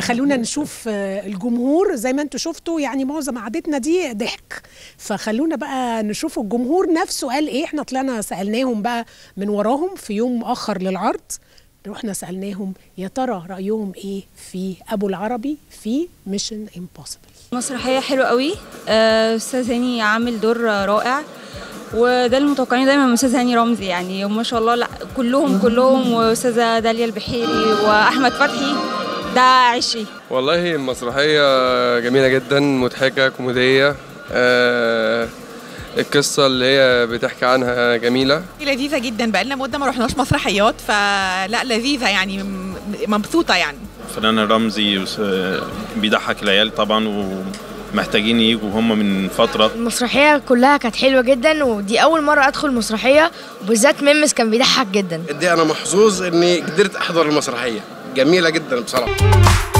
خلونا نشوف آه، الجمهور زي ما انتم شفتوا يعني معظم قعدتنا دي ضحك فخلونا بقى نشوف الجمهور نفسه قال ايه احنا طلعنا سالناهم بقى من وراهم في يوم مؤخر للعرض رحنا سالناهم يا ترى رايهم ايه في ابو العربي في ميشن امبوسيبل مسرحية حلوة قوي آه، أستاذ هاني عامل دور رائع وده المتوقعين دايما من أستاذ هاني رمزي يعني وما شاء الله لا كلهم كلهم وأستاذة داليا البحيري وأحمد فتحي ده عشي والله المسرحية جميلة جدا مضحكة كوميدية آه القصة اللي هي بتحكي عنها جميلة لذيذة جدا بقالنا مدة ما رحناش مسرحيات فلا لذيذة يعني م- مبسوطة يعني فنان رمزي وس- بيضحك العيال طبعا ومحتاجين يجوا هم من فترة المسرحية كلها كانت حلوة جدا ودي أول مرة أدخل مسرحية وبالذات ميمس كان بيضحك جدا دي انا محظوظ اني قدرت احضر المسرحيه جميله جدا بصراحه